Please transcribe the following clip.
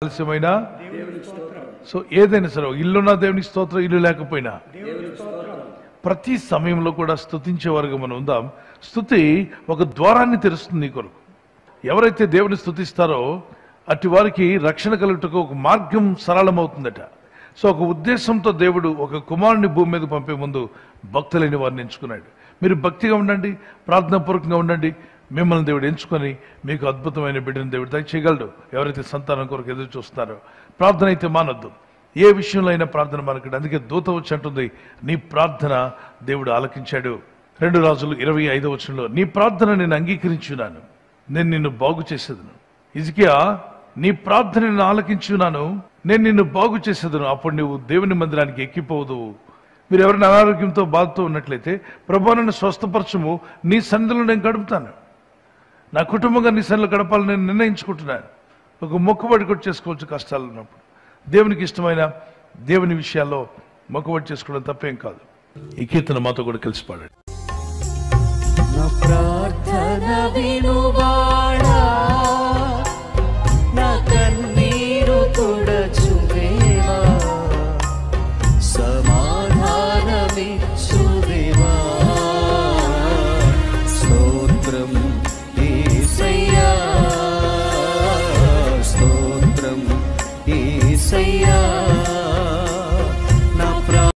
ఆలస్యమైన సో ఏదైనా సరే ఇల్లున్న దేవునికి స్తోత్రం ఇల్లు లేకపోయినా ప్రతి సమయంలో కూడా స్తుతించే వరకు మనం ఉందాం స్థుతి ఒక ద్వారాన్ని తెరుస్తుంది నీ కొరకు ఎవరైతే దేవుని స్తుతిస్తారో అట్టి వారికి రక్షణ కలుగుటకు ఒక మార్గం సరళమవుతుందట సో ఒక ఉద్దేశంతో దేవుడు ఒక కుమారుని భూమి మీద పంపే ముందు భక్తులైన వారిని ఎంచుకున్నాడు మీరు భక్తిగా ఉండండి ప్రార్థనాపూర్వకంగా ఉండండి మిమ్మల్ని దేవుడు ఎంచుకొని మీకు అద్భుతమైన బిడ్డను దేవుడు దయచేయగలడు ఎవరైతే సంతానం కొరకు ఎదురు చూస్తున్నారో ప్రార్థన అయితే మానొద్దు ఏ విషయంలో అయినా ప్రార్థన మనకండి అందుకే దూత వచ్చి అంటుంది నీ ప్రార్థన దేవుడు ఆలకించాడు రెండు రాజులు ఇరవై ఐదో వచనంలో నీ ప్రార్థన నేను అంగీకరించున్నాను నేను నిన్ను బాగు చేసేదను ఇజికియా నీ ప్రార్థన నేను ఆలకించున్నాను నేను నిన్ను బాగు చేసేదను అప్పుడు నువ్వు దేవుని మందిరానికి ఎక్కిపోదు మీరు ఎవరైనా అనారోగ్యంతో బాధతో ఉన్నట్లయితే ప్రభు నన్ను స్వస్థపరచము నీ సన్నిధిలో నేను గడుపుతాను నా కుటుంబంగా నీ సన్నిధిలో గడపాలని నేను నిర్ణయించుకుంటున్నాను ఒక మొక్కుబడి కూడా చేసుకోవచ్చు కష్టాలు ఉన్నప్పుడు దేవునికి ఇష్టమైన దేవుని విషయాల్లో మొక్కుబడి చేసుకోవడం తప్పేం కాదు ఈ కీర్తన మాతో కూడా కలిసి పాడండి నా ప్రార్థన వినువాడా నా కన్నీరు తుడచువేవా సమాధానమిచ్చుదేవా స్తోత్రం ఈసయ్యా స్తోత్రం ఈసయ్యా